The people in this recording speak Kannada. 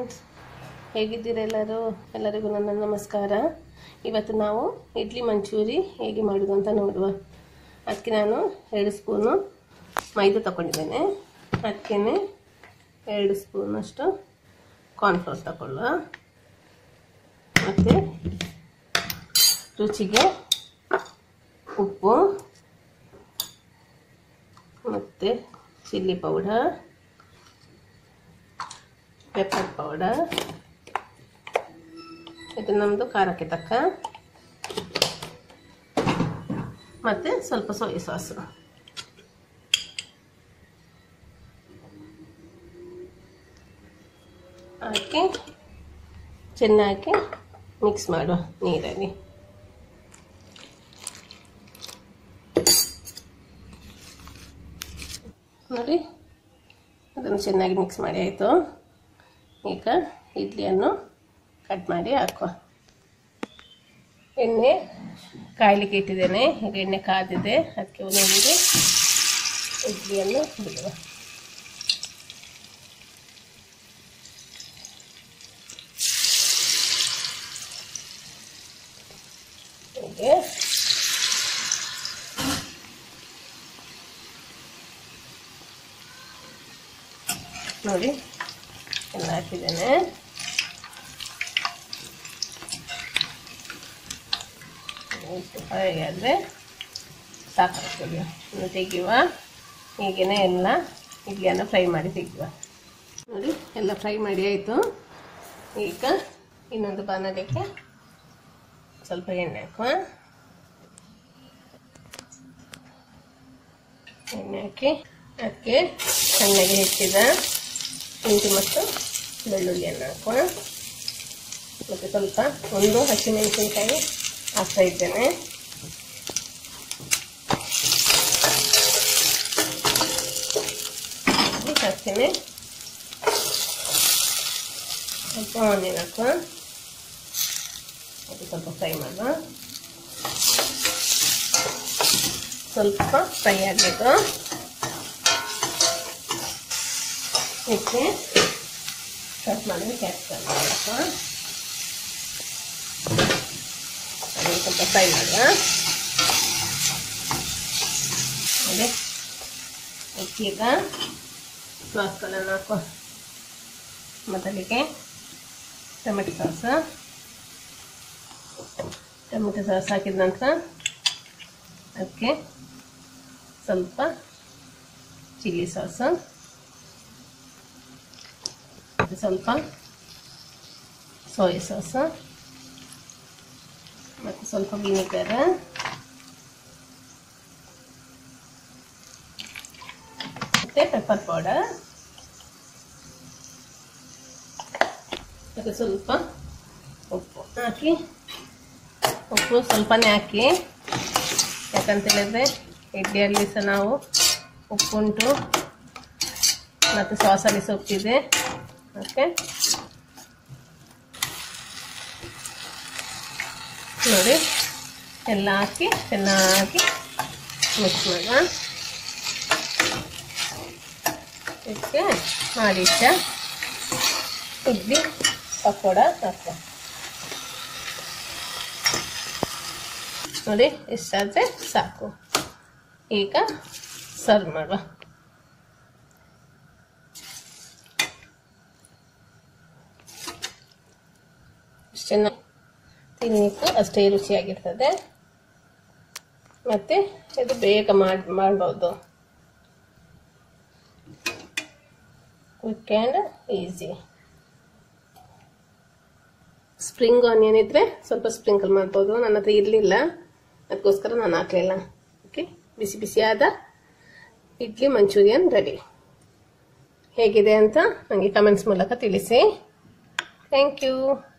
ಫ್ರೆಂಡ್ಸ್ ಹೇಗಿದ್ದೀರಾ ಎಲ್ಲರೂ ಎಲ್ಲರಿಗೂ ನನ್ನ ನಮಸ್ಕಾರ ಇವತ್ತು ನಾವು ಇಡ್ಲಿ ಮಂಚೂರಿ ಹೇಗೆ ಮಾಡೋದು ಅಂತ ನೋಡುವ ಅದಕ್ಕೆ ನಾನು ಎರಡು ಸ್ಪೂನು ಮೈದಾ ತಗೊಂಡಿದ್ದೇನೆ ಅದಕ್ಕೆ ಎರಡು ಸ್ಪೂನಷ್ಟು ಕಾರ್ನ್ಫ್ಲೋರ್ ತಗೊಳ್ಳುವ ಮತ್ತು ರುಚಿಗೆ ಉಪ್ಪು ಮತ್ತು ಚಿಲ್ಲಿ ಪೌಡರ್ ಪೆಪ್ಪರ್ ಪೌಡರ್ ಇದು ನಮ್ಮದು ಖಾರಕ್ಕೆ ತಕ್ಕ ಮತ್ತು ಸ್ವಲ್ಪ ಸೋಯಾ ಸಾಸು ಹಾಕಿ ಚೆನ್ನಾಗಿ ಮಿಕ್ಸ್ ಮಾಡುವ ನೀರಲ್ಲಿ ನೋಡಿ ಅದನ್ನು ಚೆನ್ನಾಗಿ ಮಿಕ್ಸ್ ಮಾಡಿ ಆಯಿತು ಈಗ ಇಡ್ಲಿಯನ್ನು ಕಟ್ ಮಾಡಿ ಹಾಕುವ ಎಣ್ಣೆ ಕಾಯಲಿಕ್ಕೆ ಇಟ್ಟಿದ್ದೇನೆ ಈಗ ಎಣ್ಣೆ ಕಾದಿದೆ ಅದಕ್ಕೆ ಒಂದೊಂದು ಇಡ್ಲಿಯನ್ನು ಬಿಡುವ ಹೀಗೆ ನೋಡಿ ಎಲ್ಲ ಹಾಕಿದ್ದೇನೆ ಹಾಗಾದರೆ ಸಾಕಾಗ್ತದೆ ಇನ್ನು ತೆಗೆಯುವ ಹೀಗೇ ಎಲ್ಲ ಇಡ್ಲಿಯನ್ನು ಫ್ರೈ ಮಾಡಿ ತೆಗೆಯುವ ನೋಡಿ ಎಲ್ಲ ಫ್ರೈ ಮಾಡಿ ಆಯಿತು ಈಗ ಇನ್ನೊಂದು ಬಾಣಲಿಗೆ ಸ್ವಲ್ಪ ಎಣ್ಣೆ ಹಾಕುವ ಎಣ್ಣೆ ಹಾಕಿ ಅದಕ್ಕೆ ಸಣ್ಣಗೆ ಹೆಚ್ಚಿದ ಶುಂಠಿ ಮತ್ತು ಬೆಳ್ಳುಳ್ಳಿಯನ್ನು ಹಾಕುವ ಮತ್ತು ಸ್ವಲ್ಪ ಒಂದು ಹಸಿಮೆಣಸಿನ್ಕಾಯಿ ಹಾಕ್ತಾ ಇದ್ದೇನೆ ಹಾಕ್ತೇನೆ ಸ್ವಲ್ಪ ಆನಿಯನ್ ಹಾಕುವ ಅದು ಸ್ವಲ್ಪ ಫ್ರೈ ಮಾಡುವ ಸ್ವಲ್ಪ ಫ್ರೈ ಆಗಬೇಕು ಇದಕ್ಕೆ ಕಟ್ ಮಾಡಿದ ಕ್ಯಾಪ್ಸಿಕಮ್ ಹಾಕುವ ಅದನ್ನು ಸ್ವಲ್ಪ ಫ್ರೈ ಮಾಡುವ ಅದೇ ಈಗ ಸಾಸ್ಗಳನ್ನು ಹಾಕುವ ಮೊದಲಿಗೆ ಟೊಮೆಟೊ ಸಾಸ್ ಟೊಮೆಟೊ ಸಾಸ್ ಹಾಕಿದ ನಂತರ ಅದಕ್ಕೆ ಸ್ವಲ್ಪ ಚಿಲ್ಲಿ ಸಾಸು ಸ್ವಲ್ಪ ಸೋಯಾ ಸಾಸು ಮತ್ತು ಸ್ವಲ್ಪ ವಿನಿಗರ್ ಮತ್ತು ಪೆಪ್ಪರ್ ಪೌಡರ್ ಮತ್ತು ಸ್ವಲ್ಪ ಉಪ್ಪು ಹಾಕಿ ಉಪ್ಪು ಸ್ವಲ್ಪನೇ ಹಾಕಿ ಯಾಕಂತ ಹೇಳಿದ್ರೆ ಇಡ್ಲಿಯಲ್ಲಿ ಸಹ ನಾವು ಉಪ್ಪುಂಟು ಮತ್ತು ಸಾಸಲ್ಲಿ ಸೊಪ್ಪಿದೆ ಓಕೆ ನೋಡಿ ಎಲ್ಲ ಹಾಕಿ ಚೆನ್ನಾಗಿ ಮಿಕ್ಸ್ ಮಾಡುವ ಇದಕ್ಕೆ ಮಾಡಿಟ್ಟ ಇಡ್ಲಿ ಪಕೋಡ ಹಾಕುವ ನೋಡಿ ಇಷ್ಟಾದರೆ ಸಾಕು ಈಗ ಸರ್ವ್ ಮಾಡುವ ಚೆನ್ನಾಗಿ ತಿನ್ನಲಿಕ್ಕೂ ಅಷ್ಟೇ ರುಚಿಯಾಗಿರ್ತದೆ ಮತ್ತು ಇದು ಬೇಗ ಮಾಡಿ ಮಾಡ್ಬೋದು quick and easy spring onion ಇದ್ದರೆ ಸ್ವಲ್ಪ ಸ್ಪ್ರಿಂಕಲ್ ಮಾಡ್ಬೋದು ನನ್ನ ಹತ್ರ ಇರಲಿಲ್ಲ ಅದಕ್ಕೋಸ್ಕರ ನಾನು ಹಾಕಲಿಲ್ಲ ಓಕೆ ಬಿಸಿ ಬಿಸಿಯಾದ ಇಡ್ಲಿ ಮಂಚೂರಿಯನ್ ರೆಡಿ ಹೇಗಿದೆ ಅಂತ ನನಗೆ ಕಮೆಂಟ್ಸ್ ಮೂಲಕ ತಿಳಿಸಿ ಥ್ಯಾಂಕ್ ಯು